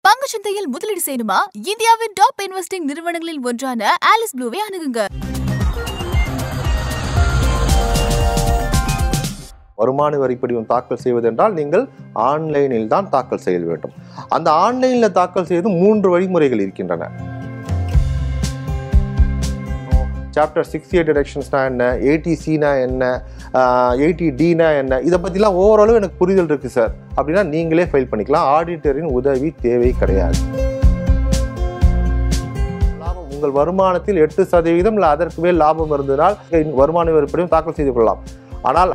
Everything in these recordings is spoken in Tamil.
பங்குச்சந்தையில் முதலீடு செய்யணுமா இந்தியாவின் டாப் இன்வெஸ்டிங் நிறுவனங்களில் ஒன்றான ஆலிஸ் ப்ளூவை அணுகுங்க வருமான வரி படிவம் தாக்கல் செய்வதென்றால் நீங்கள் ஆன்லைனில் தான் தாக்கல் செய்ய வேண்டும் அந்த ஆன்லைனில் தாக்கல் செய்வது மூன்று வழிமுறைகள் இருக்கின்றன சாப்டர் சிக்ஸ்டி எயிட் டிடக்ஷன்ஸ்னா என்ன ஏடிசினா என்ன எயிட்டி டினா என்ன இதை பற்றிலாம் ஓவராலும் எனக்கு புரிதல் இருக்குது சார் அப்படின்னா நீங்களே ஃபைல் பண்ணிக்கலாம் ஆடிட்டரின் உதவி தேவை கிடையாது லாபம் உங்கள் வருமானத்தில் எட்டு சதவீதம் இல்லை அதற்கு மேல் லாபம் இருந்ததால் வருமான வரி படிவம் தாக்கல் செய்து கொள்ளலாம் ஆனால்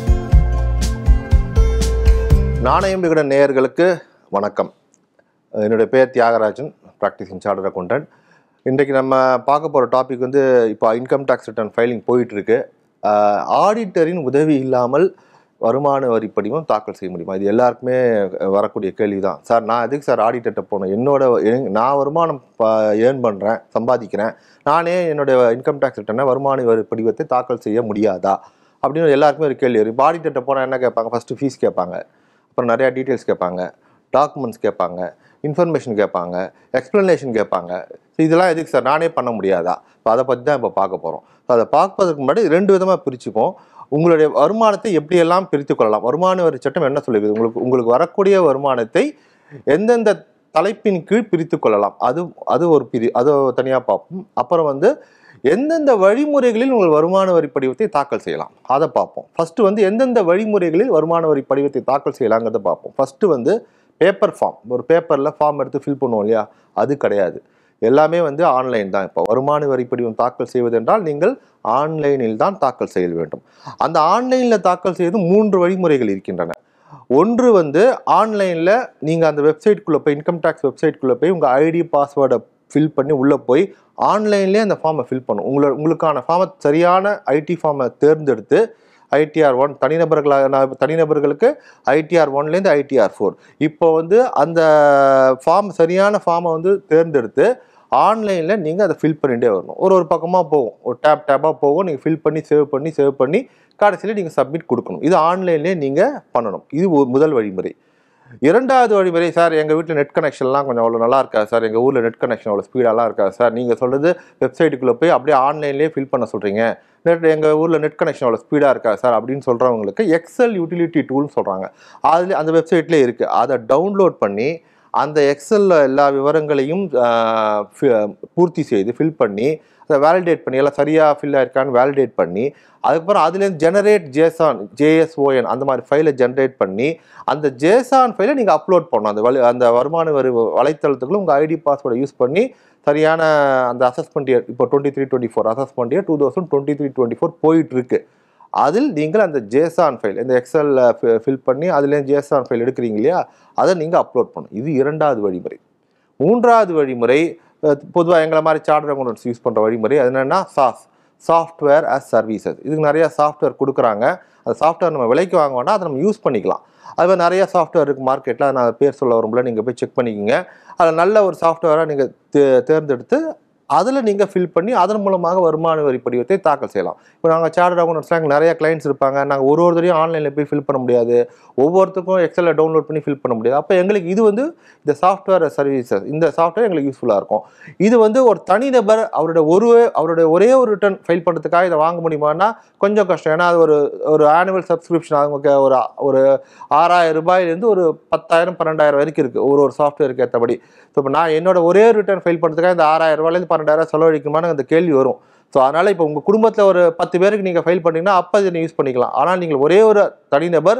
நாணயம் விகடன் நேயர்களுக்கு வணக்கம் என்னுடைய பேர் தியாகராஜன் ப்ராக்டிசிங் சார்டர் அக்கௌண்டன்ட் இன்றைக்கு நம்ம பார்க்க போகிற டாபிக் வந்து இப்போ இன்கம் டேக்ஸ் ரிட்டர்ன் ஃபைலிங் போயிட்டுருக்கு ஆடிட்டரின் உதவி இல்லாமல் வருமான வரி படிவம் தாக்கல் செய்ய முடியுமா இது எல்லாருக்குமே வரக்கூடிய கேள்வி தான் சார் நான் எதுக்கு சார் ஆடிட்டர்கிட்ட போகணும் என்னோட எ- நான் வருமானம் ஏர்ன் பண்ணுறேன் சம்பாதிக்கிறேன் நானே என்னுடைய இன்கம் டேக்ஸ் ரிட்டர்னை வருமான வரி படிவத்தை தாக்கல் செய்ய முடியாதா அப்படின்னு எல்லாருக்குமே ஒரு கேள்வி வரும் இப்போ ஆடிட்டர்கிட்ட போனால் என்ன கேட்பாங்க ஃபஸ்ட்டு ஃபீஸ் கேட்பாங்க அப்புறம் நிறையா டீட்டெயில்ஸ் கேட்பாங்க டாக்குமெண்ட்ஸ் கேட்பாங்க இன்ஃபர்மேஷன் கேட்பாங்க எக்ஸ்ப்ளனேஷன் கேட்பாங்க ஸோ இதெல்லாம் எதுக்கு சார் நானே பண்ண முடியாதா இப்போ அதை பற்றி தான் இப்போ பார்க்க போகிறோம் ஸோ அதை பார்ப்பதற்கு முன்னாடி ரெண்டு விதமாக பிரிச்சுப்போம் உங்களுடைய வருமானத்தை எப்படியெல்லாம் பிரித்து கொள்ளலாம் வருமான வரி சட்டம் என்ன சொல்லுது உங்களுக்கு உங்களுக்கு வரக்கூடிய வருமானத்தை எந்தெந்த தலைப்பின் கீழ் பிரித்து கொள்ளலாம் அது அது ஒரு பிரி அதை தனியாக பார்ப்போம் அப்புறம் வந்து எந்தெந்த வழிமுறைகளில் உங்கள் வருமான வரி படிவத்தை தாக்கல் செய்யலாம் அதை பார்ப்போம் ஃபர்ஸ்ட் வந்து எந்தெந்த வழிமுறைகளில் வருமான வரி படிவத்தை தாக்கல் செய்யலாங்கிறத பார்ப்போம் ஃபர்ஸ்ட் வந்து பேப்பர் ஃபார்ம் ஒரு பேப்பரில் ஃபார்ம் எடுத்து ஃபில் பண்ணுவோம் இல்லையா அது கிடையாது எல்லாமே வந்து ஆன்லைன் தான் இப்போ வருமான வரி படிவம் தாக்கல் செய்வதென்றால் நீங்கள் ஆன்லைனில் தான் தாக்கல் செய்ய வேண்டும் அந்த ஆன்லைனில் தாக்கல் செய்வது மூன்று வழிமுறைகள் இருக்கின்றன ஒன்று வந்து ஆன்லைனில் நீங்கள் அந்த வெப்சைட்குள்ளே போய் இன்கம் டேக்ஸ் வெப்சைட்குள்ளே போய் உங்கள் ஐடி பாஸ்வேர்டை ஃபில் பண்ணி உள்ளே போய் ஆன்லைன்லேயே அந்த ஃபார்மை ஃபில் பண்ணும் உங்களோட உங்களுக்கான ஃபார்மை சரியான ஐடி ஃபார்மை தேர்ந்தெடுத்து ஐடிஆர் ஒன் தனிநபர்களாக நான் தனிநபர்களுக்கு ஐடிஆர் ஒன்லேருந்து ஐடிஆர் ஃபோர் இப்போ வந்து அந்த ஃபார்ம் சரியான ஃபார்மை வந்து தேர்ந்தெடுத்து ஆன்லைனில் நீங்கள் அதை ஃபில் பண்ணிகிட்டே வரணும் ஒரு ஒரு பக்கமாக போகும் ஒரு டேப் டேப்பாக போகும் நீங்கள் ஃபில் பண்ணி சேவ் பண்ணி சேவ் பண்ணி கடைசியில் நீங்கள் சப்மிட் கொடுக்கணும் இது ஆன்லைன்லேயே நீங்கள் பண்ணணும் இது ஒரு முதல் வழிமுறை இரண்டாவது வழிமுறை சார் எங்கள் வீட்டில் நெட் கனெக்ஷன்லாம் கொஞ்சம் அவ்வளோ நல்லா இருக்கா சார் எங்கள் ஊரில் நெட் கனெக்ஷன் அவ்வளோ ஸ்பீடாலாம் இருக்கா சார் நீங்கள் சொல்கிறது வெப்சைட்டுக்குள்ளே போய் அப்படியே ஆன்லைன்லேயே ஃபில் பண்ண சொல்கிறீங்க நெட் எங்கள் ஊரில் நெட் கனெக்ஷன் அவ்வளோ ஸ்பீடாக இருக்கா சார் அப்படின்னு சொல்கிறவங்களுக்கு எக்ஸல் யூட்டிலிட்டி டூல்னு சொல்கிறாங்க அதில் அந்த வெப்சைட்லேயே இருக்குது அதை டவுன்லோட் பண்ணி அந்த எக்ஸலில் எல்லா விவரங்களையும் ஆஹ், fi- பூர்த்தி செய்து ஃபில் பண்ணி அதை வேலிடேட் பண்ணி எல்லாம் சரியாக ஃபில் ஆயிருக்கான்னு வேலிடேட் பண்ணி அதுக்கப்புறம் அதுலேருந்து ஜெனரேட் ஜேசான் ஜேஎஸ்ஓஎன் அந்த மாதிரி ஃபைலை ஜெனரேட் பண்ணி அந்த ஜேசான் ஃபைலை நீங்கள் அப்லோட் பண்ணணும் அந்த வலி அந்த வருமான வரி வலைத்தளத்துக்குள்ள உங்கள் ஐடி பாஸ்வேர்டை யூஸ் பண்ணி சரியான அந்த அசஸ்மெண்ட் இயர் இப்போ twenty three twenty four assessment year two thousand twenty three twenty four போயிட்டுருக்கு அதில் நீங்கள் அந்த ஜேசான் ஃபைல் இந்த எக்ஸலில் ஃபில் பண்ணி அதுலேருந்து ஜேசான் ஃபைல் எடுக்கிறீங்க இல்லையா அதை நீங்கள் அப்லோட் பண்ணணும் இது இரண்டாவது வழிமுறை மூன்றாவது வழிமுறை பொதுவாக எங்களை மாதிரி சார்டர் அக்கௌண்ட்ஸ் யூஸ் பண்ணுற வழிமுறை அது என்னென்னா சாஸ் சாஃப்ட்வேர் as சர்வீசஸ் இதுக்கு நிறைய சாஃப்ட்வேர் கொடுக்குறாங்க அந்த சாஃப்ட்வேர் நம்ம விலைக்கு வாங்க வேண்டாம் அதை நம்ம யூஸ் பண்ணிக்கலாம் அது மாதிரி நிறைய சாஃப்ட்வேர் இருக்குது மார்க்கெட்டில் நான் பேர் சொல்ல வரும்போது நீங்கள் போய் செக் பண்ணிக்கோங்க அதில் நல்ல ஒரு சாஃப்ட்வேராக நீங்கள் தே தேர்ந்தெடுத்து அதில் நீங்கள் ஃபில் பண்ணி அதன் மூலமாக வருமான வரி படிவத்தை தாக்கல் செய்யலாம் இப்போ நாங்கள் சார்டர் அக்கௌண்ட்ஸ்லாம் நிறைய கிளைண்ட்ஸ் இருப்பாங்க நாங்கள் ஒரு ஒருத்தரையும் ஆன்லைனில் போய் ஃபில் பண்ண முடியாது ஒவ்வொருத்துக்கும் எக்ஸலில் டவுன்லோட் பண்ணி ஃபில் பண்ண முடியாது அப்போ எங்களுக்கு இது வந்து இந்த சாஃப்ட்வேர் சர்வீசஸ் இந்த சாஃப்ட்வேர் எங்களுக்கு யூஸ்ஃபுல்லாக இருக்கும் இது வந்து ஒரு தனிநபர் அவருடைய ஒரு அவருடைய ஒரே ஒரு ரிட்டர்ன் ஃபைல் பண்ணுறதுக்காக இதை வாங்க முடியுமான்னா கொஞ்சம் கஷ்டம் ஏன்னா அது ஒரு ஒரு ஆனுவல் சப்ஸ்கிரிப்ஷன் அவங்க ஒரு ஒரு ஆறாயிரம் ரூபாயிலேருந்து ஒரு பத்தாயிரம் பன்னெண்டாயிரம் வரைக்கும் இருக்குது ஒரு ஒரு சாஃப்ட்வேருக்கு ஏற்றபடி ஸோ இப்போ நான் என்னோட ஒரே ரிட்டர்ன் ஃபைல் பண்ணுறதுக்காக இந்த ஆறாயிரம் ரூபாயிலேருந்து பன்னெண்டாயிரம் செலவழிக்குமான்னு அந்த கேள்வி வரும் ஸோ அதனால் இப்போ உங்கள் குடும்பத்தில் ஒரு பத்து பேருக்கு நீங்கள் ஃபைல் பண்ணீங்கன்னா அப்போ இதை யூஸ் பண்ணிக்கலாம் ஆனால் நீங்கள் ஒரே ஒரு தனிநபர்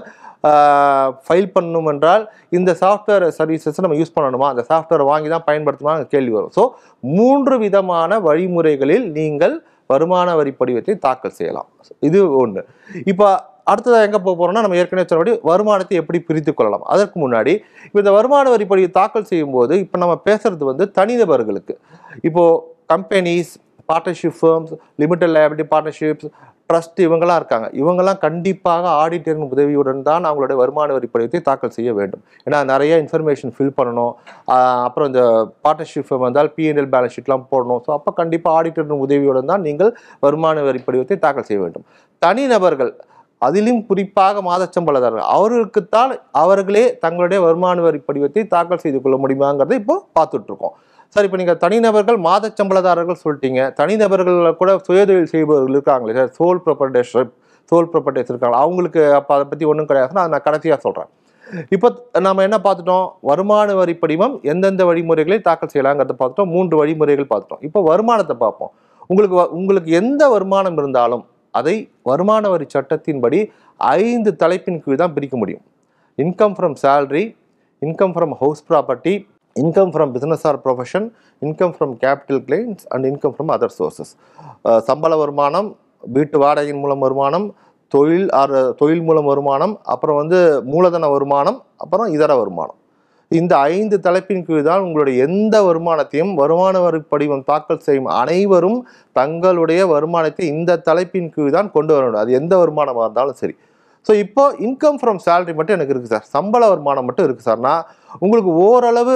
ஃபைல் பண்ணணும் என்றால் இந்த சாஃப்ட்வேர் சர்வீசஸ் நம்ம யூஸ் பண்ணணுமா அந்த சாஃப்ட்வேரை வாங்கி தான் பயன்படுத்தணுமா கேள்வி வரும் ஸோ மூன்று விதமான வழிமுறைகளில் நீங்கள் வருமான வரி படிவத்தை தாக்கல் செய்யலாம் இது ஒன்று இப்போ அடுத்ததாக எங்கே போக போகிறோம்னா நம்ம ஏற்கனவே சொன்னபடி வருமானத்தை எப்படி பிரித்து கொள்ளலாம் அதற்கு முன்னாடி இப்போ இந்த வருமான வரி படிவத்தை தாக்கல் செய்யும்போது இப்போ நம்ம பேசுறது வந்து தனிநபர்களுக்கு இப்போது companies partnership firms limited liability partnerships trust இவங்கெல்லாம் இருக்காங்க இவங்கெல்லாம் கண்டிப்பாக ஆடிட்டரின் உதவியுடன் தான் அவங்களுடைய வருமான வரி படிவத்தை தாக்கல் செய்ய வேண்டும் ஏன்னா நிறைய இன்ஃபர்மேஷன் ஃபில் பண்ணணும் ஆஹ் அப்புறம் இந்த பார்ட்னர்ஷிப் வந்தால் பிஎன்எல் பேலன்ஸ் ஷீட்லாம் போடணும் ஸோ அப்போ கண்டிப்பாக ஆடிட்டரின் உதவியுடன் தான் நீங்கள் வருமான வரி படிவத்தை தாக்கல் செய்ய வேண்டும் தனிநபர்கள் அதிலும் குறிப்பாக மாதச்சம்பளதாரர்கள் அவர்களுக்குத்தான் அவர்களே தங்களுடைய வருமான வரி படிவத்தை தாக்கல் செய்து கொள்ள முடியுமாங்கிறத இப்போ பார்த்துட்டு இருக்கோம் சார் இப்போ நீங்கள் தனிநபர்கள் மாதச்சம்பளதாரர்கள் சொல்லிட்டீங்க தனிநபர்கள் கூட சுயதொழில் செய்பவர்கள் இருக்காங்களே sir sole proprietorship sole properties இருக்காங்க அவங்களுக்கு அப்போ அதை பற்றி ஒன்றும் கிடையாது நான் நான் கடைசியாக சொல்கிறேன் இப்போ நம்ம என்ன பார்த்துட்டோம் வருமான வரி படிவம் எந்தெந்த வழிமுறைகளை தாக்கல் செய்யலாங்கிறத பார்த்துட்டோம் மூன்று வழிமுறைகள் பார்த்துட்டோம் இப்போ வருமானத்தை பார்ப்போம் உங்களுக்கு வ- உங்களுக்கு எந்த வருமானம் இருந்தாலும் அதை வருமான வரி சட்டத்தின்படி ஐந்து தலைப்பின் கீழ் தான் பிரிக்க முடியும் income from salary income from house property income from business or profession income from capital claims and income from other sources சம்பள வருமானம் வீட்டு வாடகையின் மூலம் வருமானம் தொழில் ஆர் தொழில் மூலம் வருமானம் அப்புறம் வந்து மூலதன வருமானம் அப்புறம் இதர வருமானம் இந்த ஐந்து தலைப்பின் கீழ் தான் உங்களுடைய எந்த வருமானத்தையும் வருமான வரி படிவம் தாக்கல் செய்யும் அனைவரும் தங்களுடைய வருமானத்தை இந்த தலைப்பின் கீழ் தான் கொண்டு வர வேண்டும் அது எந்த வருமானமாக இருந்தாலும் சரி ஸோ இப்போ இன்கம் ஃப்ரம் salary மட்டும் எனக்கு இருக்குது சார் சம்பள வருமானம் மட்டும் இருக்குது சார்னா உங்களுக்கு ஓரளவு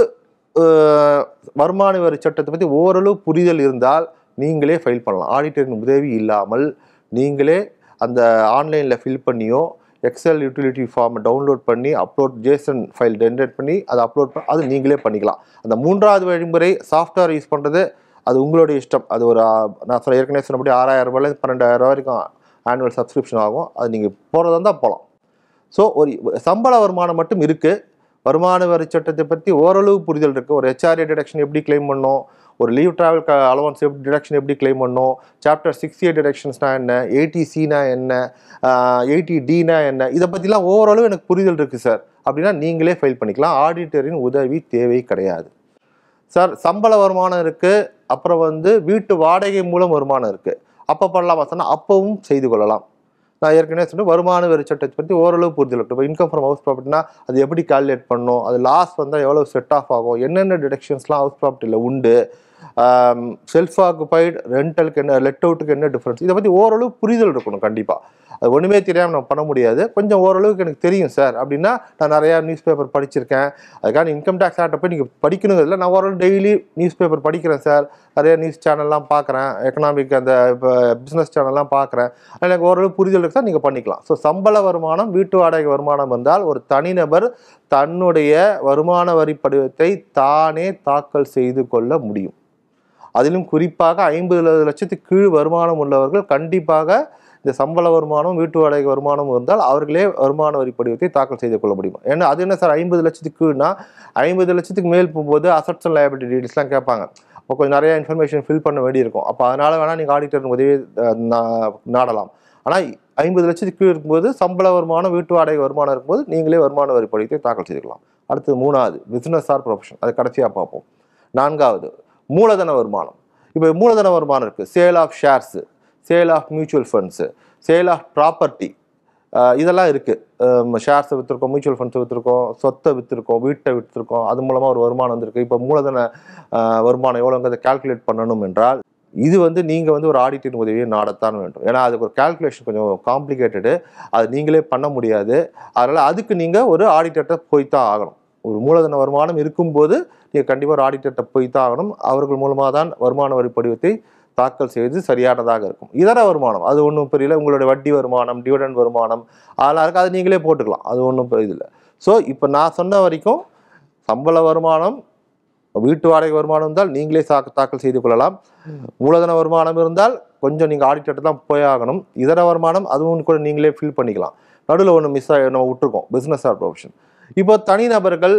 அஹ், வருமான வரி சட்டத்தை பற்றி ஓரளவு புரிதல் இருந்தால் நீங்களே ஃபைல் பண்ணலாம் ஆடிட்டரின் உதவி இல்லாமல் நீங்களே அந்த ஆன்லைனில் ஃபில் பண்ணியோ எக்ஸல் யூட்டிலிட்டி ஃபார்மை டவுன்லோட் பண்ணி அப்லோட் ஜேசன் ஃபைல் ஜென்ரேட் பண்ணி அதை அப்லோட் பண்ணி அது நீங்களே பண்ணிக்கலாம் அந்த மூன்றாவது வழிமுறை சாஃப்ட்வேர் யூஸ் பண்ணுறது அது உங்களுடைய இஷ்டம் அது ஒரு ஆ, நான் சொல்ல ஏற்கனவே சொன்னபடி ஆறாயிரம் ரூபாயிலேருந்து பன்னெண்டாயிரம் ரூபாய் வரைக்கும் ஆனுவல் சப்ஸ்கிரிப்ஷன் ஆகும் அது நீங்கள் போகிறதா இருந்தால் போகலாம் ஸோ ஒரு சம்பள வருமானம் மட்டும் இருக்குது வருமான வரி சட்டத்தை பற்றி ஓரளவு புரிதல் இருக்குது ஒரு ஹெச்ஆர்ஏ டிடக்ஷன் எப்படி கிளைம் பண்ணோம் ஒரு லீவ் ட்ராவல் அலவன்ஸ் எப்படி டிடக்ஷன் எப்படி கிளைம் பண்ணோம் சாப்டர் சிக்ஸ் ஏ டிடக்ஷன்ஸ்னா என்ன ஏடிசினா என்ன எயிட்டி டினா என்ன இதை பற்றிலாம் ஓரளவு எனக்கு புரிதல் இருக்குது சார் அப்படின்னா நீங்களே ஃபைல் பண்ணிக்கலாம் ஆடிட்டரின் உதவி தேவை கிடையாது சார் சம்பள வருமானம் இருக்குது அப்புறம் வந்து வீட்டு வாடகை மூலம் வருமானம் இருக்குது அப்போ பண்ணலாமா சொன்னால் அப்பவும் செய்து கொள்ளலாம் நான் ஏற்கனவே சொன்னேன் வருமான வரி சட்டத்தை பற்றி ஓரளவு புரிதல் இருக்கு இப்போ இன்கம் ஃப்ரம் ஹவுஸ் ப்ராப்பர்ட்டினா அது எப்படி கால்குலேட் பண்ணணும் அது லாஸ் வந்தால் எவ்வளோ செட் ஆஃப் ஆகும் என்னென்ன டிடக்ஷன்ஸ்லாம் ஹவுஸ் ப்ராப்பர்ட்டியில் உண்டு செல்ஃப் ஆக்குபைடு ரெண்டலுக்கு என்ன லெட் அவுட்டுக்கு என்ன டிஃப்ரென்ஸ் இதை பற்றி ஓரளவு புரிதல் இருக்கணும் கண்டிப்பாக அது ஒன்றுமே தெரியாமல் நம்ம பண்ண முடியாது கொஞ்சம் ஓரளவுக்கு எனக்கு தெரியும் சார் அப்படின்னா நான் நிறையா நியூஸ் பேப்பர் படிச்சிருக்கேன் அதுக்கான இன்கம் டேக்ஸ் ஆக்டை போய் நீங்கள் படிக்கணுங்கிறதுல நான் ஓரளவு டெய்லி நியூஸ் பேப்பர் படிக்கிறேன் சார் நிறைய நியூஸ் சேனல்லாம் பார்க்குறேன் எக்கனாமிக் அந்த இப்போ பிஸ்னஸ் சேனல்லாம் பார்க்குறேன் எனக்கு ஓரளவு புரிதல் இருந்தால் நீங்கள் பண்ணிக்கலாம் ஸோ சம்பள வருமானம் வீட்டு வாடகை வருமானம் இருந்தால் ஒரு தனிநபர் தன்னுடைய வருமான வரி படிவத்தை தானே தாக்கல் செய்து கொள்ள முடியும் அதிலும் குறிப்பாக ஐம்பது லட்சத்துக்கு கீழ் வருமானம் உள்ளவர்கள் கண்டிப்பாக இந்த சம்பள வருமானம் வீட்டு வாடகை வருமானம் இருந்தால் அவர்களே வருமான வரி படிவத்தை தாக்கல் செய்து கொள்ள முடியும் ஏன்னா அது என்ன சார் ஐம்பது லட்சத்துக்கு கீழ்னா ஐம்பது லட்சத்துக்கு மேல் போகும்போது அசட்ஸ் அண்ட் லைபிலிட்டி டீட்டெயில்ஸ்லாம் கேட்பாங்க அப்போ கொஞ்சம் நிறைய இன்ஃபர்மேஷன் ஃபில் பண்ண வேண்டியிருக்கும் அப்போ அதனால் வேணால் நீங்கள் ஆடிட்டர் உதவி அஹ், நா- நாடலாம் ஆனால் ஐம்பது லட்சத்துக்கு கீழ் இருக்கும்போது சம்பள வருமானம் வீட்டு வாடகை வருமானம் இருக்கும்போது நீங்களே வருமான வரி படிவத்தை தாக்கல் செய்துக்கலாம் அடுத்து மூணாவது பிஸ்னஸ் ஆர் ப்ரொஃபஷன் அது கடைசியாக பார்ப்போம் நான்காவது மூலதன வருமானம் இப்போ மூலதன வருமானம் இருக்குது sale of shares sale of mutual funds sale of property இதெல்லாம் இருக்குது ஷேர்ஸை விற்றுருக்கோம் மியூச்சுவல் ஃபண்ட்ஸை விற்றுருக்கோம் சொத்தை விற்றுருக்கோம் வீட்டை விற்றுருக்கோம் அது மூலமாக ஒரு வருமானம் வந்திருக்கு இப்போ மூலதன அஹ், வருமானம் எவ்வளோங்கிறத கால்குலேட் பண்ணணும் என்றால் இது வந்து நீங்கள் வந்து ஒரு ஆடிட்டின் உதவியை நாடத்தான் வேண்டும் ஏன்னா அதுக்கு ஒரு கால்குலேஷன் கொஞ்சம் காம்ப்ளிகேட்டடு அது நீங்களே பண்ண முடியாது அதனால் அதுக்கு நீங்கள் ஒரு ஆடிட்டர்கிட்ட போய் தான் ஆகணும் ஒரு மூலதன வருமானம் இருக்கும்போது நீங்கள் கண்டிப்பாக ஒரு ஆடிட்டர்கிட்ட போய் தான் ஆகணும் அவர்கள் மூலமாக தான் வருமான வரி படிவத்தை தாக்கல் செய்வது சரியானதாக இருக்கும் இதர வருமானம் அது ஒன்றும் புரியல உங்களுடைய வட்டி வருமானம் டிவிடெண்ட் வருமானம் அதெல்லாம் இருக்குது அது நீங்களே போட்டுக்கலாம் அது ஒன்றும் இதில்லை ஸோ இப்போ நான் சொன்ன வரைக்கும் சம்பள வருமானம் வீட்டு வாடகை வருமானம் இருந்தால் நீங்களே தாக்க தாக்கல் செய்து கொள்ளலாம் மூலதன வருமானம் இருந்தால் கொஞ்சம் நீங்கள் ஆடிட்டர் தான் போய் ஆகணும் இதர வருமானம் அதுவும் கூட நீங்களே ஃபில் பண்ணிக்கலாம் நடுவில் ஒன்று மிஸ் ஆகி நம்ம விட்டுருக்கோம் பிஸ்னஸ் ஆர் ப்ரொஃபஷன் இப்போ தனிநபர்கள்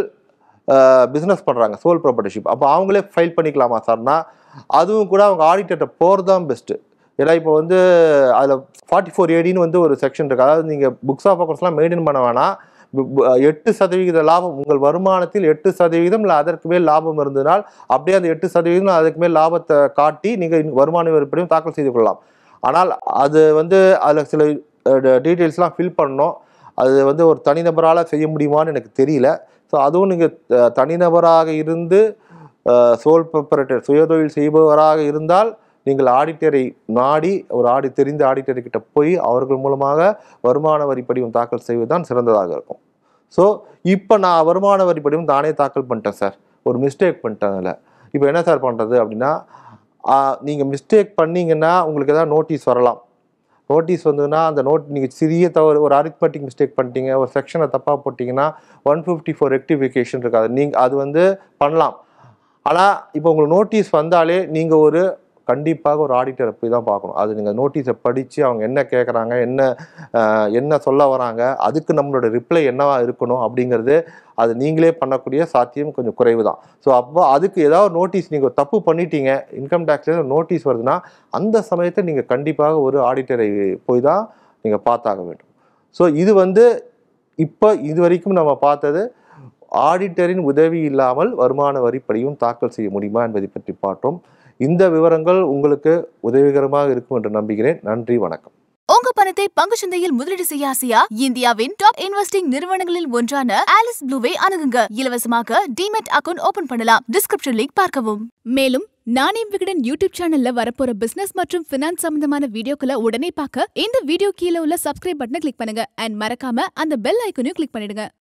பிஸ்னஸ் பண்ணுறாங்க சோல் ப்ராப்பர்ட்டிஷிப் அப்போ அவங்களே ஃபைல் பண்ணிக்கலாமா சார்னா அதுவும் கூட அவங்க ஆடிட்டர்கிட்ட போகிறது தான் பெஸ்ட்டு ஏன்னா இப்போ வந்து அதில் ஃபார்ட்டி ஃபோர் ஏடின்னு வந்து ஒரு செக்ஷன் இருக்குது அதாவது நீங்கள் புக்ஸ் ஆஃப் அக்கௌண்ட்ஸ்லாம் மெயின்டைன் பண்ண வேணாம் பு- பு- எட்டு சதவிகித லாபம் உங்கள் வருமானத்தில் எட்டு சதவிகிதம் இல்லை அதற்கு மேல் லாபம் இருந்ததுனால் அப்படியே அந்த எட்டு சதவீதம் அதுக்கு மேல் லாபத்தை காட்டி நீங்கள் வருமான வரிப்படியும் தாக்கல் செய்து கொள்ளலாம் ஆனால் அது வந்து அதில் சில டீட்டெயில்ஸ்லாம் ஃபில் பண்ணணும் அது வந்து ஒரு தனிநபரால் செய்ய முடியுமான்னு எனக்கு தெரியல ஸோ அதுவும் நீங்கள் தனிநபராக இருந்து சோல் ப்ரப்பரேட்டர் சுயதொழில் செய்பவராக இருந்தால் நீங்கள் ஆடிட்டரை நாடி ஒரு ஆடி தெரிந்த ஆடிட்டர்கிட்ட போய் அவர்கள் மூலமாக வருமான வரி படிவம் தாக்கல் செய்வது தான் சிறந்ததாக இருக்கும் ஸோ இப்போ நான் வருமான வரி படிவம் தானே தாக்கல் பண்ணிட்டேன் சார் ஒரு மிஸ்டேக் பண்ணிட்டேன் அதில் இப்போ என்ன சார் பண்ணுறது அப்படின்னா நீங்கள் மிஸ்டேக் பண்ணீங்கன்னா உங்களுக்கு ஏதாவது நோட்டீஸ் வரலாம் நோட்டீஸ் வந்ததுன்னா அந்த நோட் நீங்கள் சிறிய தவறு ஒரு அரித்மெட்டிக் மிஸ்டேக் பண்ணிட்டீங்க ஒரு செக்ஷனை தப்பாக போட்டிங்கன்னா ஒன் ஃபிஃப்டி ஃபோர் ரெக்டிஃபிகேஷன் இருக்காது நீங்கள் அது வந்து பண்ணலாம் ஆனால் இப்போ உங்களுக்கு நோட்டீஸ் வந்தாலே நீங்கள் ஒரு கண்டிப்பாக ஒரு ஆடிட்டரை போய் தான் பார்க்கணும் அது நீங்கள் நோட்டீஸை படித்து அவங்க என்ன கேட்குறாங்க என்ன ஆஹ், என்ன சொல்ல வராங்க அதுக்கு நம்மளோட ரிப்ளை என்னவா இருக்கணும் அப்படிங்கிறது அது நீங்களே பண்ணக்கூடிய சாத்தியம் கொஞ்சம் குறைவு தான் ஸோ அப்போ அதுக்கு ஏதாவது நோட்டீஸ் நீங்கள் தப்பு பண்ணிட்டீங்க இன்கம் டேக்ஸ்ல நோட்டீஸ் வருதுன்னா அந்த சமயத்தை நீங்கள் கண்டிப்பாக ஒரு ஆடிட்டரை போய் தான் நீங்கள் பார்த்தாக வேண்டும் ஸோ இது வந்து இப்போ இது வரைக்கும் நம்ம பார்த்தது ஆடிட்டரின் உதவி இல்லாமல் வருமான வரிப்படியும் தாக்கல் செய்ய முடியுமா என்பதை பற்றி பார்த்தோம் இந்த விவரங்கள் உங்களுக்கு உதவிகரமாக இருக்கும் என்று நம்புகிறேன் நன்றி வணக்கம் உங்க பணத்தை பங்கு சந்தையில் முதலீடு செய்ய ஆசையா இந்தியாவின் டாப் இன்வெஸ்டிங் நிறுவனங்களில் ஒன்றான ஆலிஸ் ப்ளூவை அணுகுங்க இலவசமாக டிமெட் அக்கவுண்ட் ஓபன் பண்ணலாம் டிஸ்கிரிப்ஷன் லிங்க் பார்க்கவும் மேலும் நாணயம் விகடன் யூடியூப் சேனல்ல வரப்போற பிசினஸ் மற்றும் பினான்ஸ் சம்பந்தமான வீடியோக்களை உடனே பார்க்க இந்த வீடியோ கீழே உள்ள சப்ஸ்கிரைப் பட்டனை கிளிக் பண்ணுங்க அண்ட் மறக்காம அந்த பெல் ஐக்கனையும் கிளிக் பண்ணிடுங்க